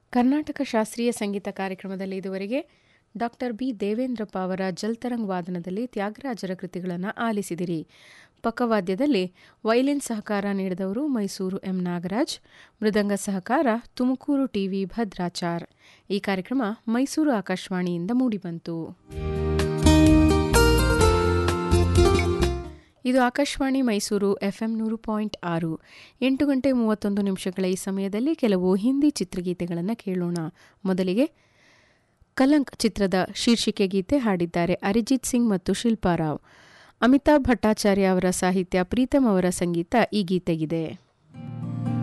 ಕರ್ನಾಟಕ ಶಾಸ್ತ್ರೀಯ ಸಂಗೀತ ಕಾರ್ಯಕ್ರಮದಲ್ಲಿ ಇದುವರೆಗೆ ಡಾಕ್ಟರ್ ಬಿ ದೇವೇಂದ್ರಪ್ಪ ಅವರ ಜಲ್ತರಂಗ್ ವಾದನದಲ್ಲಿ ತ್ಯಾಗರಾಜರ ಕೃತಿಗಳನ್ನು ಆಲಿಸಿದಿರಿ ಪಕ್ಕವಾದ್ಯದಲ್ಲಿ ವೈಲಿನ್ ಸಹಕಾರ ನೀಡಿದವರು ಮೈಸೂರು ಎಂ ನಾಗರಾಜ್ ಮೃದಂಗ ಸಹಕಾರ ತುಮಕೂರು ಟಿವಿ ಭದ್ರಾಚಾರ್ ಈ ಕಾರ್ಯಕ್ರಮ ಮೈಸೂರು ಆಕಾಶವಾಣಿಯಿಂದ ಮೂಡಿಬಂತು ಇದು ಆಕಾಶವಾಣಿ ಮೈಸೂರು ಎಫ್ಎಂ ನೂರು ಪಾಯಿಂಟ್ ಆರು ಎಂಟು ಗಂಟೆ ಮೂವತ್ತೊಂದು ನಿಮಿಷಗಳ ಈ ಸಮಯದಲ್ಲಿ ಕೆಲವು ಹಿಂದಿ ಚಿತ್ರಗೀತೆಗಳನ್ನು ಕೇಳೋಣ ಮೊದಲಿಗೆ ಕಲಂಕ್ ಚಿತ್ರದ ಶೀರ್ಷಿಕೆ ಗೀತೆ ಹಾಡಿದ್ದಾರೆ ಅರಿಜಿತ್ ಸಿಂಗ್ ಮತ್ತು ಶಿಲ್ಪಾರಾವ್ ಅಮಿತಾಬ್ ಭಟ್ಟಾಚಾರ್ಯ ಅವರ ಸಾಹಿತ್ಯ ಪ್ರೀತಮ್ ಅವರ ಸಂಗೀತ ಈ ಗೀತೆಗಿದೆ